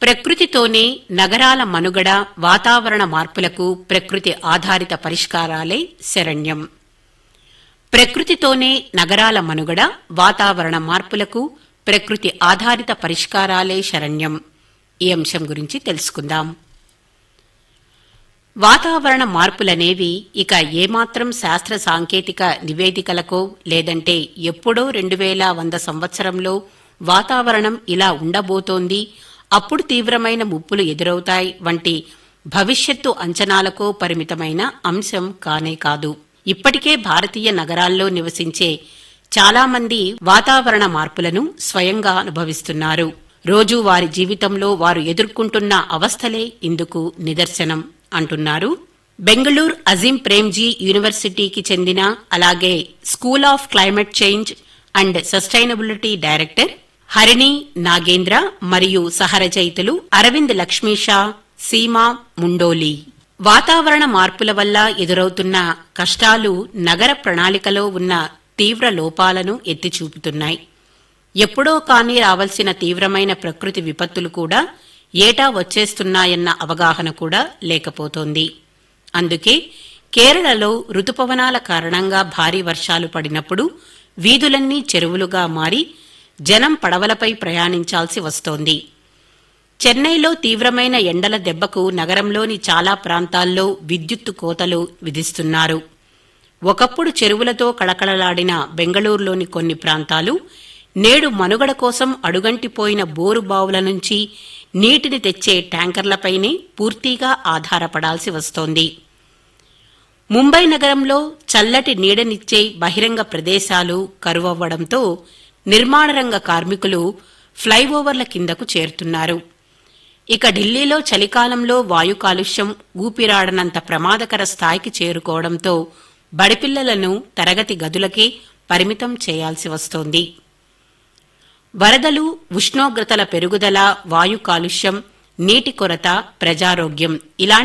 ప్రకృతితోనే నగరాల మనుగడ వాతావరణ మార్పులకు ప్రకృతి ఆధారిత పరిష్కారాలే శరణ్యం ప్రకృతితోనే నగరాల మనుగడ వాతావరణ మార్పులకు ప్రకృతి ఆధారిత పరిష్కారాలే శరణ్యం ఈ అంశం గురించి తెలుసుకుందాం వాతావరణ మార్పులనేవి ఇక ఏమాత్రం శాస్త్ర సాంకేతిక నివేదికలకో లేదంటే ఎప్పుడో రెండు వేల వంద సంవత్సరంలో వాతావరణం ఇలా ఉండబోతోంది అప్పుడు తీవ్రమైన ముప్పులు ఎదురవుతాయి వంటి భవిష్యత్తు అంచనాలకో పరిమితమైన అంశం కానే కాదు ఇప్పటికే భారతీయ నగరాల్లో నివసించే చాలా మంది వాతావరణ మార్పులను స్వయంగా అనుభవిస్తున్నారు రోజూ వారి జీవితంలో వారు ఎదుర్కొంటున్న అవస్థలే ఇందుకు నిదర్శనం అంటున్నారు బెంగళూరు అజీం ప్రేమ్జీ యూనివర్సిటీకి చెందిన అలాగే school of climate change and sustainability director Harini Nagendra మరియు సహరచయితులు అరవింద్ లక్ష్మీషా సీమా ముండోలి వాతావరణ మార్పుల వల్ల ఎదురవుతున్న కష్టాలు నగర ప్రణాళికలో ఉన్న తీవ్ర లోపాలను ఎత్తి చూపుతున్నాయి ఎప్పుడో కాని రావలసిన తీవ్రమైన ప్రకృతి విపత్తులు కూడా ఏటా వచ్చేస్తున్నాయన్న అవగాహన కూడా లేకపోతోంది అందుకే కేరళలో రుతుపవనాల కారణంగా భారీ వర్షాలు పడినప్పుడు వీధులన్నీ చెరువులుగా మారి జనం పడవలపై ప్రయాణించాల్సి వస్తోంది చెన్నైలో తీవ్రమైన ఎండల దెబ్బకు నగరంలోని చాలా ప్రాంతాల్లో విద్యుత్తు కోతలు విధిస్తున్నారు ఒకప్పుడు చెరువులతో కళకళలాడిన బెంగళూరులోని కొన్ని ప్రాంతాలు నేడు మనుగడ కోసం అడుగంటిపోయిన బోరు బావుల నుంచి నీటిని తెచ్చే ట్యాంకర్లపైనే పూర్తిగా ఆధారపడాల్సి వస్తోంది ముంబై నగరంలో చల్లటి నీడనిచ్చే బహిరంగ ప్రదేశాలు కరువవ్వడంతో నిర్మాణ రంగ కార్మికులు ఫ్లైఓవర్ల కిందకు చేరుతున్నారు ఇక ఢిల్లీలో చలికాలంలో వాయు కాలుష్యం ఊపిరాడనంత ప్రమాదకర స్థాయికి చేరుకోవడంతో బడిపిల్లలను తరగతి గదులకే పరిమితం చేయాల్సి వస్తోంది వరదలు ఉష్ణోగ్రతల పెరుగుదల వాయు కాలుష్యం నీటి కొరత ప్రజారోగ్యం ఇలాంటి